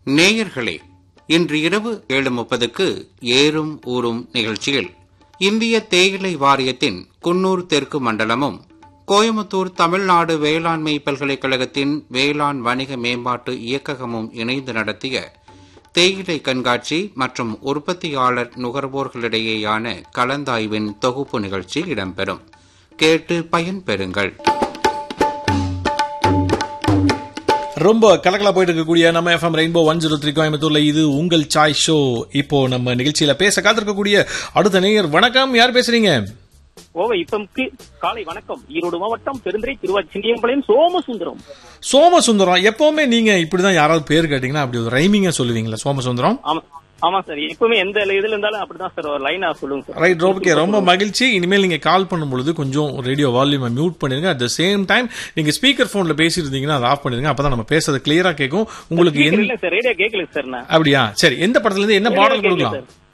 நேயர்களே இன்று இரவு ஏழு முப்பதுக்கு ஏறும் ஊரும் நிகழ்ச்சியில் இந்திய தேயிலை வாரியத்தின் குன்னூர் தெற்கு மண்டலமும் கோயமுத்தூர் தமிழ்நாடு வேளாண்மை பல்கலைக்கழகத்தின் வேளாண் வணிக மேம்பாட்டு இயக்ககமும் இணைந்து நடத்திய தேயிலை கண்காட்சி மற்றும் உற்பத்தியாளர் நுகர்வோர்களிடையேயான கலந்தாய்வின் தொகுப்பு நிகழ்ச்சி இடம்பெறும் கேட்டு பயன்பெறுங்கள் ரொம்ப கலக்கலா போயிட்டு இருக்கக்கூடிய நம்ம FM rainbow one zero three கோயம்புத்தூர்ல இது உங்கள் சாய் ஷோ இப்போ நம்ம நிகழ்ச்சியில பேச காத்திருக்கக்கூடிய அடுத்த நேயர் வணக்கம் யார் பேசுறீங்க கோவை இப்பம்க்கு காலை வணக்கம் ஈரோடு மாவட்டம் பெருந்துறை திருவாச்சிண்டியம்பாளையம் சோமசுந்தரம் சோமசுந்தரம் எப்பவுமே நீங்க இப்படிதான் யாராவது பேர் கேட்டீங்கன்னா அப்படி ஒரு ரைமிங்கா சொல்லுவீங்களா சோமசுந்தரம் ஆமா ஆமா சார் எப்பவுமே எந்த இதுல இருந்தாலும் அப்படிதான் சார் ஒரு லைனா சொல்லுங்க சார் ரைட் ஓகே ரொம்ப மகிழ்ச்சி இனிமேல் நீங்க கால் பண்ணும் பொழுது கொஞ்சம் ரேடியோ வால்யூமை மியூட் பண்ணிருங்க அட் த சேம் டைம் நீங்க ஸ்பீக்கர் போன்ல பேசியிருந்தீங்கன்னா அதை ஆஃப் பண்ணிருங்க அப்பதான் நம்ம பேசுறது கிளியரா கேட்கும் உங்களுக்கு Speaker எந்த இல்ல சார் ரேடியோ கேட்கல சார் நான் அப்படியா சரி எந்த படத்துல இருந்து என்ன ரேடியோ பாடல் கேட்கல கொடுக்கலாம் சார்